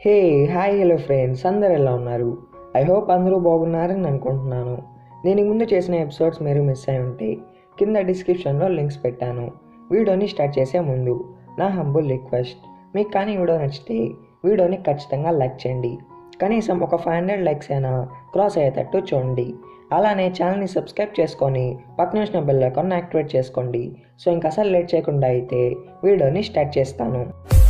hey hi hello friends అందరు ఎలా ఉన్నారు ఐ హోప్ అందరూ బాగున్నారని అనుకుంటున్నాను దీనికి ముందు చేసిన ఎపిసోడ్స్ మీరు మిస్ అయి ఉంటే కింద డిస్క్రిప్షన్లో లింక్స్ పెట్టాను వీడియోని స్టార్ట్ చేసే ముందు నా హంబుల్ రిక్వెస్ట్ మీకు కానీ వీడియో నచ్చితే వీడియోని ఖచ్చితంగా లైక్ చేయండి కనీసం ఒక ఫైవ్ హండ్రెడ్ లైక్స్ అయినా క్రాస్ అయ్యేటట్టు చూడండి అలానే ఛానల్ని సబ్స్క్రైబ్ చేసుకొని పక్కన వచ్చిన బెల్ ఐకాన్ యాక్టివేట్ చేసుకోండి సో ఇంకా అసలు లేట్ చేయకుండా అయితే వీడియోని స్టార్ట్ చేస్తాను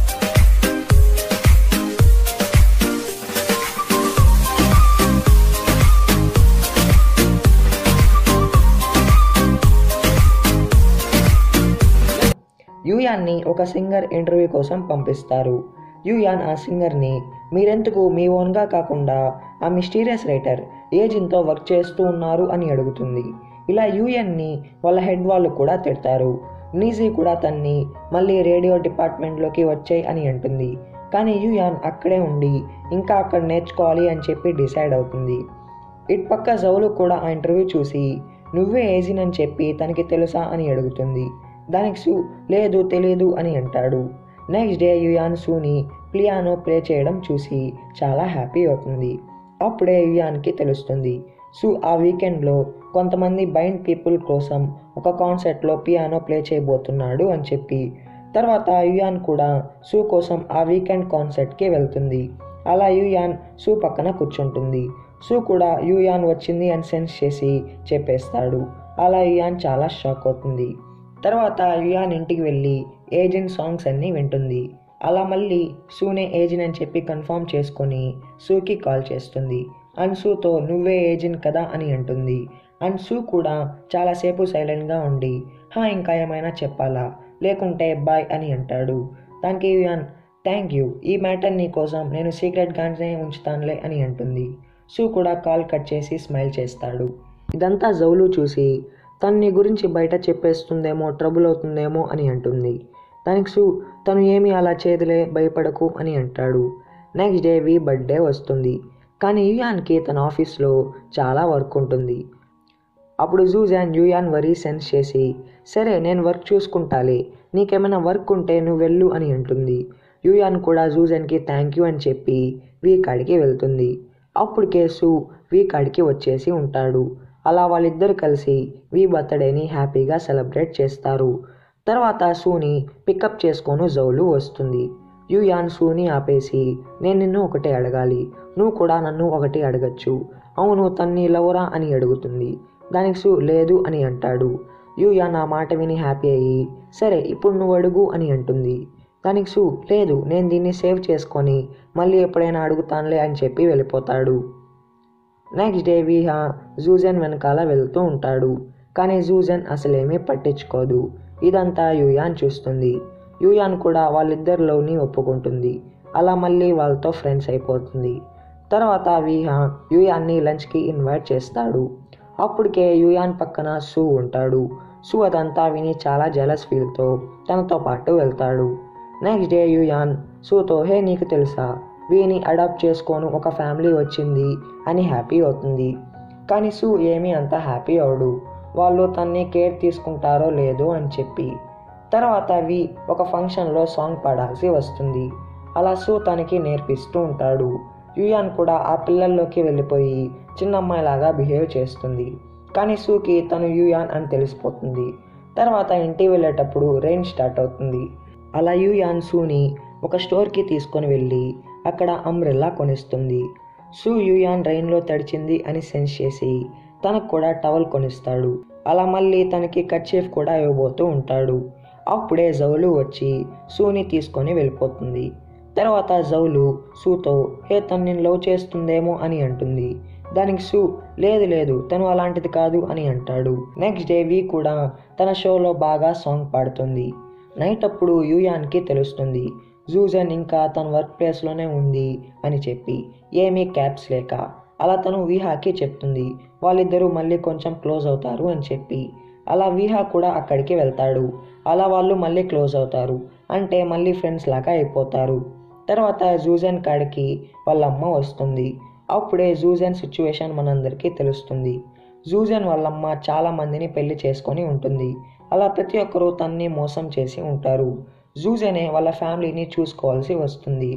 యూయాన్ని ఒక సింగర్ ఇంటర్వ్యూ కోసం పంపిస్తారు యూయాన్ ఆ సింగర్ని మీరెందుకు మీ ఓన్గా కాకుండా ఆ మిస్టీరియస్ రైటర్ ఏజిన్తో వర్క్ చేస్తూ ఉన్నారు అని అడుగుతుంది ఇలా యూఎన్ని వాళ్ళ హెడ్ వాళ్ళు కూడా తిడతారు నీజీ కూడా తన్ని మళ్ళీ రేడియో డిపార్ట్మెంట్లోకి వచ్చాయి అని అంటుంది కానీ యూయాన్ అక్కడే ఉండి ఇంకా అక్కడ నేర్చుకోవాలి అని చెప్పి డిసైడ్ అవుతుంది ఇటు పక్క జౌలు కూడా ఆ ఇంటర్వ్యూ చూసి నువ్వే ఏజిన్ అని చెప్పి తనకి తెలుసా అని అడుగుతుంది దానికి సు లేదు తెలియదు అని అంటాడు నెక్స్ట్ డే యుయాన్ సూని పియానో ప్లే చేయడం చూసి చాలా హ్యాపీ అవుతుంది అప్పుడే యుయాన్కి తెలుస్తుంది సు ఆ వీకెండ్లో కొంతమంది బైండ్ పీపుల్ కోసం ఒక కాన్సర్ట్లో పియానో ప్లే చేయబోతున్నాడు అని చెప్పి తర్వాత యుయాన్ కూడా సూ కోసం ఆ వీకెండ్ కాన్సర్ట్కి వెళ్తుంది అలా యుయాన్ సూ పక్కన కూర్చుంటుంది సూ కూడా యుయాన్ వచ్చింది అని సెన్స్ చేసి చెప్పేస్తాడు అలా యుయాన్ చాలా షాక్ అవుతుంది తర్వాత యుయాన్ ఇంటికి వెళ్ళి ఏజెంట్ సాంగ్స్ అన్నీ వింటుంది అలా మళ్ళీ సూనే ఏజెంట్ అని చెప్పి కన్ఫర్మ్ చేసుకొని సూకి కాల్ చేస్తుంది అండ్ సూతో నువ్వే ఏజెంట్ కదా అని అంటుంది అండ్ సూ కూడా చాలాసేపు సైలెంట్గా ఉండి హా ఇంకా ఏమైనా చెప్పాలా లేకుంటే బాయ్ అని అంటాడు దానికి యుయాన్ థ్యాంక్ యూ ఈ మ్యాటర్ నీ కోసం నేను సీక్రెట్గానే ఉంచుతానులే అని అంటుంది సూ కూడా కాల్ కట్ చేసి స్మైల్ చేస్తాడు ఇదంతా జౌలు చూసి తను నీ గురించి బయట చెప్పేస్తుందేమో ట్రబుల్ అవుతుందేమో అని అంటుంది దానికి సు తను ఏమీ అలా చేయదులే భయపడకు అని అంటాడు నెక్స్ట్ డే వి బర్త్డే వస్తుంది కానీ యూయాన్కి తన ఆఫీస్లో చాలా వర్క్ ఉంటుంది అప్పుడు జూజాన్ యూయాన్ వరీ సెన్స్ చేసి సరే నేను వర్క్ చూసుకుంటాలే నీకేమైనా వర్క్ ఉంటే నువ్వు వెళ్ళు అని అంటుంది యూయాన్ కూడా జూజాన్కి థ్యాంక్ యూ అని చెప్పి వీ కాడికి వెళ్తుంది అప్పటికే సు వీ కాడికి వచ్చేసి ఉంటాడు అలా వాళ్ళిద్దరు కలిసి వీ బర్త్డేని హ్యాపీగా సెలబ్రేట్ చేస్తారు తర్వాత సూని పికప్ చేసుకొని జౌలు వస్తుంది యుయాన్ సూని ఆపేసి నేను నిన్ను ఒకటి అడగాలి నువ్వు కూడా నన్ను ఒకటి అడగచ్చు అవును తన్ని లవరా అని అడుగుతుంది దానికి సు లేదు అని అంటాడు యుయాన్ ఆ మాట విని హ్యాపీ అయ్యి సరే ఇప్పుడు నువ్వు అడుగు అని అంటుంది దానికి సు లేదు నేను దీన్ని సేవ్ చేసుకొని మళ్ళీ ఎప్పుడైనా అడుగుతానులే అని చెప్పి వెళ్ళిపోతాడు నెక్స్ట్ డే విహా జూజన్ వెనకాల వెళ్తూ ఉంటాడు కానీ జూజన్ అసలేమీ పట్టించుకోదు ఇదంతా యూయాన్ చూస్తుంది యూయాన్ కూడా వాళ్ళిద్దరిలోని ఒప్పుకుంటుంది అలా మళ్ళీ వాళ్ళతో ఫ్రెండ్స్ అయిపోతుంది తర్వాత విహా యూయాన్ని లంచ్కి ఇన్వైట్ చేస్తాడు అప్పటికే యూయాన్ పక్కన సూ ఉంటాడు సూ అదంతా విని చాలా జలస్ ఫీల్తో తనతో పాటు వెళ్తాడు నెక్స్ట్ డే యూయాన్ సూతో హే నీకు తెలుసా వీని అడాప్ట్ చేసుకోను ఒక ఫ్యామిలీ వచ్చింది అని హ్యాపీ అవుతుంది కానీ సూ ఏమీ అంత హ్యాపీ అవడు వాళ్ళు తన్ని కేర్ తీసుకుంటారో లేదో అని చెప్పి తర్వాత వి ఒక ఫంక్షన్లో సాంగ్ పాడాల్సి వస్తుంది అలా సూ తనకి నేర్పిస్తూ ఉంటాడు యుయాన్ కూడా ఆ పిల్లల్లోకి వెళ్ళిపోయి చిన్న అమ్మాయిలాగా బిహేవ్ చేస్తుంది కానీ సూకి తను యుయాన్ అని తెలిసిపోతుంది తర్వాత ఇంటికి వెళ్ళేటప్పుడు రెయిన్ స్టార్ట్ అవుతుంది అలా యుయాన్ సూని ఒక స్టోర్కి తీసుకొని వెళ్ళి అక్కడ అంబ్రెల్లా కొనిస్తుంది సూ యుయాన్ రైన్లో తడిచింది అని సెన్స్ చేసి తనకు కూడా టవల్ కొనిస్తాడు అలా మళ్ళీ తనకి కర్చీఫ్ కూడా ఇవ్వబోతూ ఉంటాడు అప్పుడే జౌలు వచ్చి సూని తీసుకొని వెళ్ళిపోతుంది తర్వాత జౌలు సూతో హే తను నేను లవ్ చేస్తుందేమో అని అంటుంది దానికి సూ లేదు లేదు తను అలాంటిది కాదు అని అంటాడు నెక్స్ట్ డే వి కూడా తన షోలో బాగా సాంగ్ పాడుతుంది నైట్ అప్పుడు యూయాన్కి తెలుస్తుంది జూజన్ ఇంకా తన వర్క్ ప్లేస్లోనే ఉంది అని చెప్పి ఏమీ క్యాప్స్ లేక అలా తను విహాకి చెప్తుంది వాళ్ళిద్దరూ మళ్ళీ కొంచెం క్లోజ్ అవుతారు అని చెప్పి అలా విహా కూడా అక్కడికి వెళ్తాడు అలా వాళ్ళు మళ్ళీ క్లోజ్ అవుతారు అంటే మళ్ళీ ఫ్రెండ్స్ లాగా అయిపోతారు తర్వాత జూజన్ కాడికి వాళ్ళ అమ్మ వస్తుంది అప్పుడే జూజన్ సిచ్యువేషన్ మనందరికీ తెలుస్తుంది జూజన్ వాళ్ళమ్మ చాలా మందిని పెళ్లి చేసుకొని ఉంటుంది అలా ప్రతి ఒక్కరూ తన్ని మోసం చేసి ఉంటారు జూజనే వాళ్ళ ఫ్యామిలీని చూసుకోవాల్సి వస్తుంది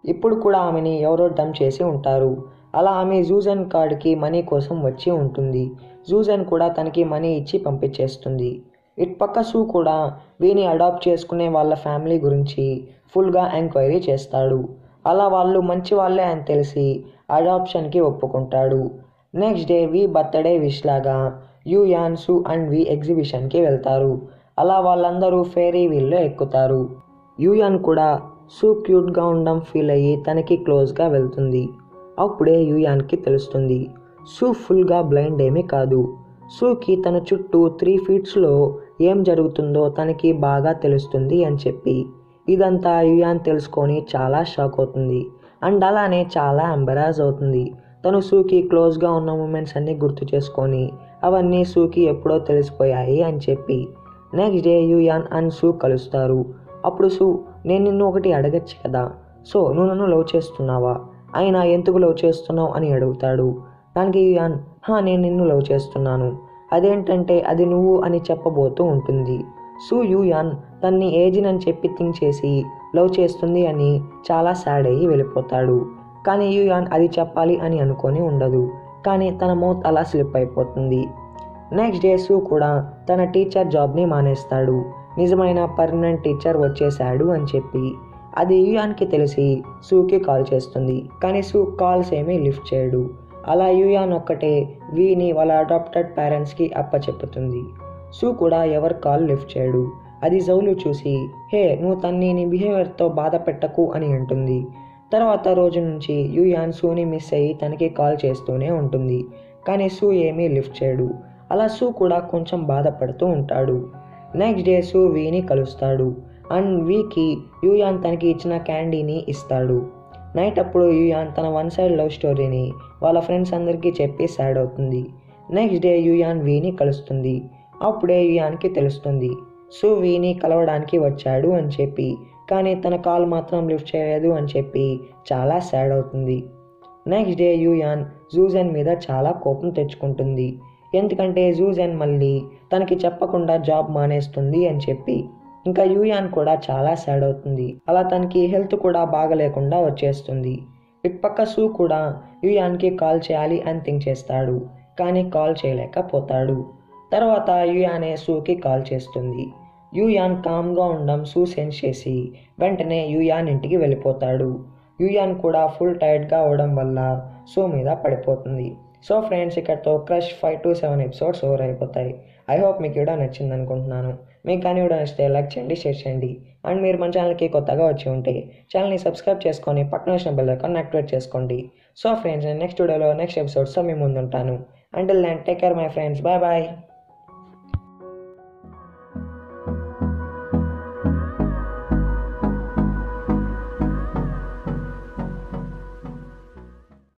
ఇప్పుడు కూడా ఆమెని ఎవరో డమ్ చేసి ఉంటారు అలా ఆమె జూజన్ కార్డ్కి మనీ కోసం వచ్చి ఉంటుంది జూజన్ కూడా తనకి మనీ ఇచ్చి పంపించేస్తుంది ఇటు పక్క సూ కూడా వీని అడాప్ట్ చేసుకునే వాళ్ళ ఫ్యామిలీ గురించి ఫుల్గా ఎంక్వైరీ చేస్తాడు అలా వాళ్ళు మంచి వాళ్ళే అని తెలిసి అడాప్షన్కి ఒప్పుకుంటాడు next day we birthday wish లాగా Yuan Su and we ఎగ్జిబిషన్కి వెళ్తారు అలా వాళ్ళందరూ ఫేరీ వీల్లో ఎక్కుతారు యూయాన్ కూడా సు క్యూట్గా ఉండడం ఫీల్ అయ్యి తనకి క్లోజ్గా వెళ్తుంది అప్పుడే యూయాన్కి తెలుస్తుంది సు ఫుల్గా బ్లైండ్ ఏమీ కాదు సూకి తన చుట్టూ త్రీ ఫీట్స్లో ఏం జరుగుతుందో తనకి బాగా తెలుస్తుంది అని చెప్పి ఇదంతా యుయాన్ తెలుసుకొని చాలా షాక్ అవుతుంది అండ్ అలానే చాలా ఎంబరాజ్ అవుతుంది తను సూకి క్లోజ్గా ఉన్న మూమెంట్స్ అన్నీ గుర్తు చేసుకొని అవన్నీ సూకి ఎప్పుడో తెలిసిపోయాయి అని చెప్పి నెక్స్ట్ డే యుయాన్ అండ్ సూ కలుస్తారు అప్పుడు సూ నేను నిన్ను ఒకటి అడగచ్చు కదా సో నువ్వు నన్ను లవ్ చేస్తున్నావా అయినా ఎందుకు లవ్ చేస్తున్నావు అని అడుగుతాడు దానికి యుయాన్ హా నేను నిన్ను లవ్ చేస్తున్నాను అదేంటంటే అది నువ్వు అని చెప్పబోతూ ఉంటుంది సు యూయాన్ తన్ని ఏజిన్ అని చెప్పి థింక్ చేసి లవ్ చేస్తుంది అని చాలా సాడ్ అయ్యి వెళ్ళిపోతాడు కానీ యూయాన్ అది చెప్పాలి అని అనుకొని ఉండదు కానీ తన మౌత్ అలా స్లిప్ అయిపోతుంది నెక్స్ట్ డే సూ కూడా తన టీచర్ జాబ్ని మానేస్తాడు నిజమైన పర్మనెంట్ టీచర్ వచ్చేసాడు అని చెప్పి అది యూయాన్కి తెలిసి సూకి కాల్ చేస్తుంది కానీ సూ కాల్స్ ఏమీ లిఫ్ట్ చేయడు అలా యూయాన్ ఒక్కటే వీని వాళ్ళ అడాప్టెడ్ పేరెంట్స్కి అప్పచెప్పుతుంది సూ కూడా ఎవరు కాల్ లిఫ్ట్ చేయడు అది జౌలు చూసి హే నువ్వు తన్ని నీ బిహేవియర్తో బాధ పెట్టకు అని అంటుంది తర్వాత రోజు నుంచి యూయాన్ సూని మిస్ అయ్యి తనకి కాల్ చేస్తూనే ఉంటుంది కానీ సూ ఏమీ లిఫ్ట్ చేయడు అలా సూ కూడా కొంచెం బాధపడుతూ ఉంటాడు నెక్స్ట్ డే సూ వీని కలుస్తాడు అండ్ వీకి యూయాన్ తనకి ఇచ్చిన క్యాండీని ఇస్తాడు నైట్ అప్పుడు యూయాన్ తన వన్ సైడ్ లవ్ స్టోరీని వాళ్ళ ఫ్రెండ్స్ అందరికీ చెప్పి సాడ్ అవుతుంది నెక్స్ట్ డే యూయాన్ వీని కలుస్తుంది అప్పుడే యూయాన్కి తెలుస్తుంది సో వీని కలవడానికి వచ్చాడు అని చెప్పి కానీ తన కాల్ మాత్రం లిఫ్ట్ చేయలేదు అని చెప్పి చాలా సాడ్ అవుతుంది నెక్స్ట్ డే యూయాన్ జూజన్ మీద చాలా కోపం తెచ్చుకుంటుంది ఎందుకంటే జూజన్ మళ్ళీ తనకి చెప్పకుండా జాబ్ మానేస్తుంది అని చెప్పి ఇంకా యూయాన్ కూడా చాలా సాడ్ అవుతుంది అలా తనకి హెల్త్ కూడా బాగలేకుండా వచ్చేస్తుంది ఇటుపక్క సూ కూడా యూయాన్కి కాల్ చేయాలి అని థింక్ చేస్తాడు కానీ కాల్ చేయలేకపోతాడు తర్వాత యూయానే సూకి కాల్ చేస్తుంది యూయాన్ కామ్గా ఉండడం సూ సెన్స్ చేసి వెంటనే యూయాన్ ఇంటికి వెళ్ళిపోతాడు యూయాన్ కూడా ఫుల్ టైర్డ్గా అవడం వల్ల సో మీద పడిపోతుంది సో ఫ్రెండ్స్ ఇక్కడతో crush five to seven episodes over అయిపోతాయి ఐ హోప్ మీకు కూడా నచ్చింది అనుకుంటున్నాను మీకు కానీ కూడా నచ్చితే లైక్ చేయండి షేర్ చేయండి అండ్ మీరు మన ఛానల్కి కొత్తగా వచ్చి ఉంటే ఛానల్ని సబ్స్క్రైబ్ చేసుకొని పక్కన వచ్చిన బెల్ ఐకాన్ యాక్టివేట్ చేసుకోండి సో ఫ్రెండ్స్ నేను నెక్స్ట్ వీడియోలో నెక్స్ట్ ఎపిసోడ్స్తో మీ ముందు ఉంటాను until then take care my friends bye bye